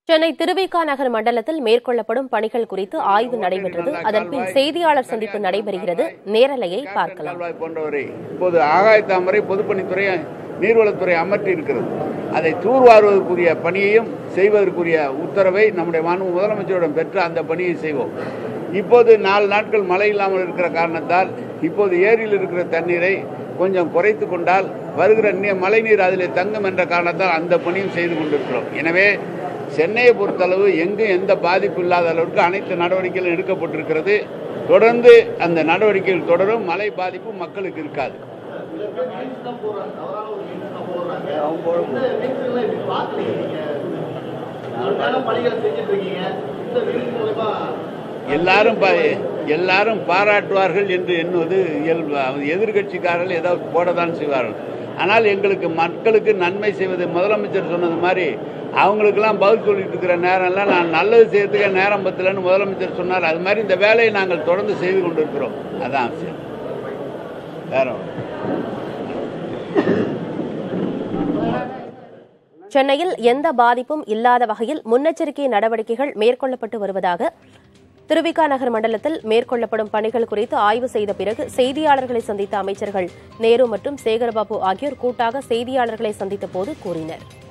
சென்னை திருவிக நகர் மண்டலத்தில் மேற்கொள்ளப்படும் பணிகள் குறித்து ஆய்வு நடைபெற்றது அதன் பின் செய்தியாளர் சந்திப்பு நடைபெறுகிறது நேரலையை பார்க்கலாம் கால்வாய் போன்றவரை இப்போது ஆகாய தாமரை பொதுப்பணித்துறை நீர்வளத்துறை அமர்த்தி இருக்கிறது அதை தூர்வாருவதற்குரிய பணியையும் செய்வதற்குரிய உத்தரவை நம்முடைய மாண்பு முதலமைச்சரிடம் பெற்று அந்த பணியை செய்வோம் இப்போது நாலு நாட்கள் மழை இல்லாமல் இருக்கிற காரணத்தால் இப்போது ஏரியில் இருக்கிற தண்ணீரை கொஞ்சம் குறைத்து கொண்டால் வருகிற நீ- மழைநீர் அதில் தங்கும் என்ற காரணத்தால் அந்த பணியும் செய்து கொண்டிருக்கிறோம் எனவே சென்னையை பொறுத்தளவு எங்கும் எந்த பாதிப்பு இல்லாத அளவுக்கு அனைத்து நடவடிக்கைகளும் எடுக்கப்பட்டிருக்கிறது தொடர்ந்து அந்த நடவடிக்கைகள் தொடரும் மழை பாதிப்பு மக்களுக்கு இருக்காது பணிகளை செஞ்சுட்டு இருக்கீங்க இந்த வீடு மூலமா எல்லாரும் பா- எல்லாரும் பாராட்டுவார்கள் என்று எண்ணுவது இயல்பு அது எதிர்க்கட்சிக்காரர்கள் ஏதாவது போடத்தான் செய்வார்கள் ஆனால் எங்களுக்கு மக்களுக்கு நன்மை செய்வது முதலமைச்சர் சொன்னது மாதிரி அவங்களுக்கெல்லாம் பதில் சொல்லிட்டு இருக்கிற நேரம்லாம் நான் நல்லது செய்யறதுக்கு நேரம் பத்தலன்னு முதலமைச்சர் சொன்னார் அது மாதிரி இந்த வேலையை நாங்கள் தொடர்ந்து செய்து கொண்டிருக்கிறோம் அதான் விஷயம் வேற ஒண்ணும் இல்ல. சென்னையில் எந்த பாதிப்பும் இல்லாத வகையில் முன்னெச்சரிக்கை நடவடிக்கைகள் மேற்கொள்ளப்பட்டு வருவதாக திருவிக நகர் மண்டலத்தில் மேற்கொள்ளப்படும் பணிகள் குறித்து ஆய்வு செய்த பிறகு செய்தியாளர்களை சந்தித்த அமைச்சர்கள் நேரு மற்றும் சேகர்பாபு ஆகியோர் கூட்டாக செய்தியாளர்களை சந்தித்த போது கூறினர்